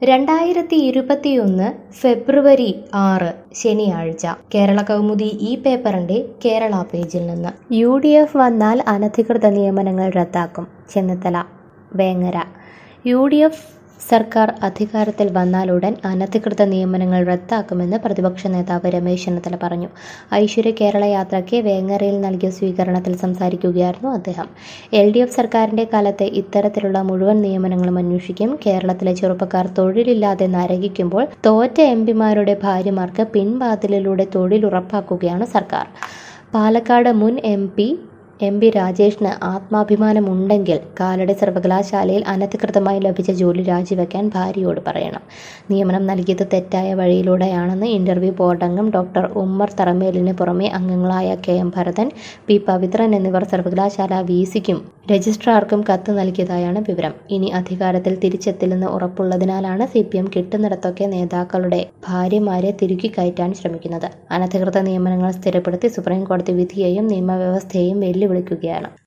രണ്ടായിരത്തി ഇരുപത്തിയൊന്ന് ഫെബ്രുവരി ആറ് ശനിയാഴ്ച കേരള കൗമുദി ഈ പേപ്പറിന്റെ കേരള പേജിൽ നിന്ന് യു ഡി എഫ് വന്നാൽ അനധികൃത നിയമനങ്ങൾ റദ്ദാക്കും Chennithala Vengara U D F സർക്കാർ അധികാരത്തിൽ വന്നാലുടൻ അനധികൃത നിയമനങ്ങൾ റദ്ദാക്കുമെന്ന് പ്രതിപക്ഷ നേതാവ് രമേശ് ചെന്നിത്തല പറഞ്ഞു ഐശ്വര്യ കേരള യാത്രയ്ക്ക് വേങ്ങരയിൽ നൽകിയ സ്വീകരണത്തിൽ സംസാരിക്കുകയായിരുന്നു അദ്ദേഹം എൽ ഡി എഫ് സർക്കാരിന്റെ കാലത്തെ ഇത്തരത്തിലുള്ള മുഴുവൻ നിയമനങ്ങളും അന്വേഷിക്കും കേരളത്തിലെ ചെറുപ്പക്കാർ തൊഴിലില്ലാതെ നരകിക്കുമ്പോൾ തോറ്റ എം പിമാരുടെ ഭാര്യമാർക്ക് പിൻവാതിലിലൂടെ തൊഴിൽ ഉറപ്പാക്കുകയാണ് സർക്കാർ പാലക്കാട് മുൻ എം പി എം പി രാജേഷിന് ആത്മാഭിമാനമുണ്ടെങ്കിൽ കാലടി സർവകലാശാലയിൽ അനധികൃതമായി ലഭിച്ച ജോലി രാജിവെക്കാൻ ഭാര്യയോട് പറയണം നിയമനം നൽകിയത് തെറ്റായ വഴിയിലൂടെയാണെന്ന് ഇന്റർവ്യൂ ബോർഡംഗം ഡോക്ടർ ഉമ്മർ തറമേലിന് പുറമെ അംഗങ്ങളായ K M Bharathan P Pavithran എന്നിവർ സർവകലാശാല വി സിക്കും രജിസ്ട്രാർക്കും കത്ത് നൽകിയതായാണ് വിവരം ഇനി അധികാരത്തിൽ തിരിച്ചെത്തില്ലെന്ന് ഉറപ്പുള്ളതിനാലാണ് സി പി എം കിട്ടുന്നിടത്തൊക്കെ നേതാക്കളുടെ ഭാര്യമാരെ തിരുക്കി കയറ്റാൻ ശ്രമിക്കുന്നത് അനധികൃത നിയമനങ്ങൾ സ്ഥിരപ്പെടുത്തി സുപ്രീം കോടതി വിധിയെയും നിയമവ്യവസ്ഥയെയും വെല്ലുവിളിക്കുകയാണ്